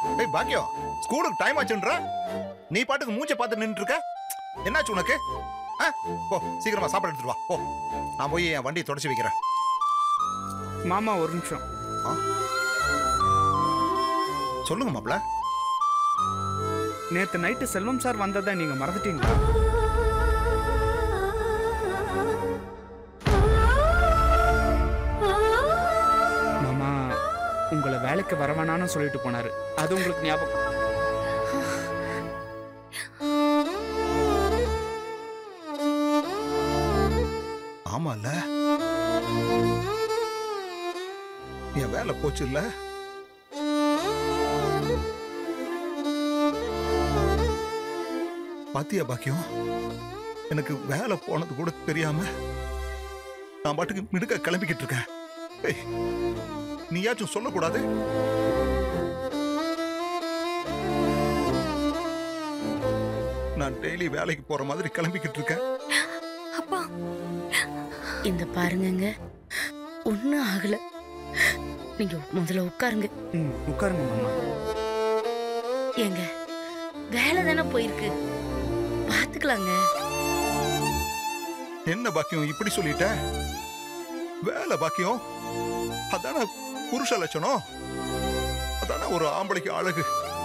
ஏய் பாக்கியம் ஸ்கூலுக்கு டைம் ஆச்சுன்ற நீ பாட்டுக்கு மூஞ்ச பார்த்து நின்னுட்டு இருக்க என்னாச்சு உனக்கு ஆ போ சீக்கிரமா சாப்பாடு எடுத்துட்டு வா போ நான் போய் என் வண்டியை தொடச்சி வைக்கிறேன் மாமா ஒரு நிமிஷம் சொல்லுங்க மாப்ள நேத்து நைட்டு செல்வம் சார் வந்ததை நீங்க மறந்துட்டீங்களா மாமா உங்களை வேலைக்கு வரவேணான்னு சொல்லிட்டு போனாரு அது உங்களுக்கு ஞாபகம் ஆமால என் வேலை போச்சு இல்ல பாத்தியா பாக்கியம் எனக்கு வேலை போனது கூட தெரியாம நான் பாட்டுக்கு மிடுக்க கிளம்பிக்கிட்டு இருக்கேன் ஏய், நீயாச்சும் சொல்லக்கூடாது நான் டெய்லி வேலைக்கு போற மாதிரி கிளம்பிக்கிட்டு இருக்கேன் அப்பா இந்த பாருங்கங்க ஒன்றும் ஆகல நீங்க முதல்ல உட்காருங்க ம் உட்காருங்க மாமா ஏங்க வேலை தானே போயிருக்கு பாத்துக்கலாங்க என்ன பாக்கியம் இப்படி சொல்லிட்ட வேலை பாக்கியம் அதான புருஷ லட்சணம் அதான ஒரு ஆம்பளைக்கு அழகு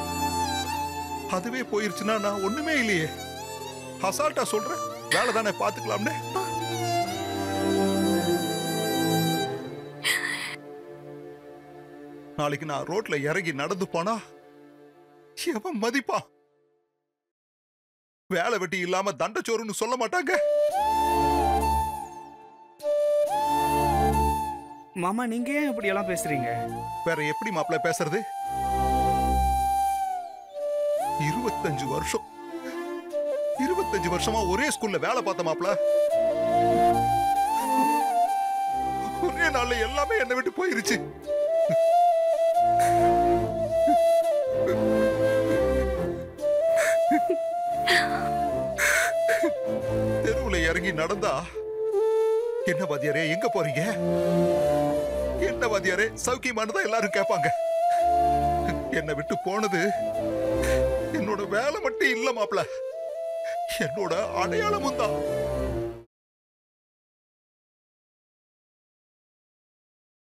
அதுவே போயிருச்சுன்னா நான் ஒண்ணுமே இல்லையே அசால்ட்டா சொல்றேன் வேலை தானே பாத்துக்கலாம்னு நாளைக்கு நான் ரோட்ல இறங்கி நடந்து போனா எவன் மதிப்பா வேலை வெட்டி இல்லாம தண்டச்சோறுன்னு சொல்ல மாட்டாங்க மாமா நீங்க ஏன் இப்படி எல்லாம் பேசுறீங்க வேற எப்படி மாப்பிள்ள பேசுறது இருபத்தஞ்சு வருஷம் இருபத்தஞ்சு வருஷமா ஒரே ஸ்கூல்ல வேலை பார்த்த மாப்பிள்ள ஒரே நாள்ல எல்லாமே என்னை விட்டு போயிருச்சு தெருவுல இறங்கி நடந்தா என்ன வாத்தியாரே எங்க போறீங்க என்ன வாத்தியாரே சௌக்கியமானதா எல்லாரும் கேட்பாங்க என்னை விட்டு போனது என்னோட வேலை மட்டும் இல்ல மாப்ள என்னோட அடையாளமும் தான்